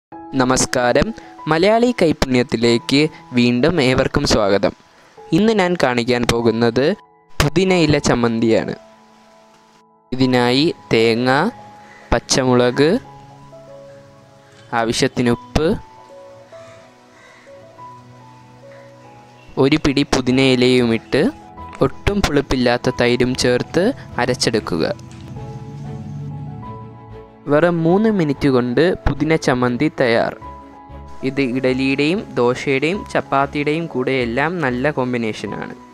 നമസ്കാരം മലയാളി കൈപുണ്യത്തിലേക്ക് വീണ്ടും ഏവർക്കും സ്വാഗതം ഇന്ന് ഞാൻ കാണിക്കാൻ പോകുന്നത് പുതിനയില ചമ്മന്തിയാണ് ഇതിനായി തേങ്ങ പച്ചമുളക് ആവശ്യത്തിന് ഉപ്പ് ഒരു പിടി പുതിനയിലയും ഇട്ട് ഒട്ടും പുളിപ്പില്ലാത്ത തൈരും ചേർത്ത് അരച്ചെടുക്കുക വെറും മൂന്ന് മിനിറ്റ് കൊണ്ട് പുതിന ചമ്മന്തി തയ്യാർ ഇത് ഇഡലിയുടെയും ദോശയുടെയും ചപ്പാത്തിയുടെയും കൂടെ എല്ലാം നല്ല കോമ്പിനേഷനാണ്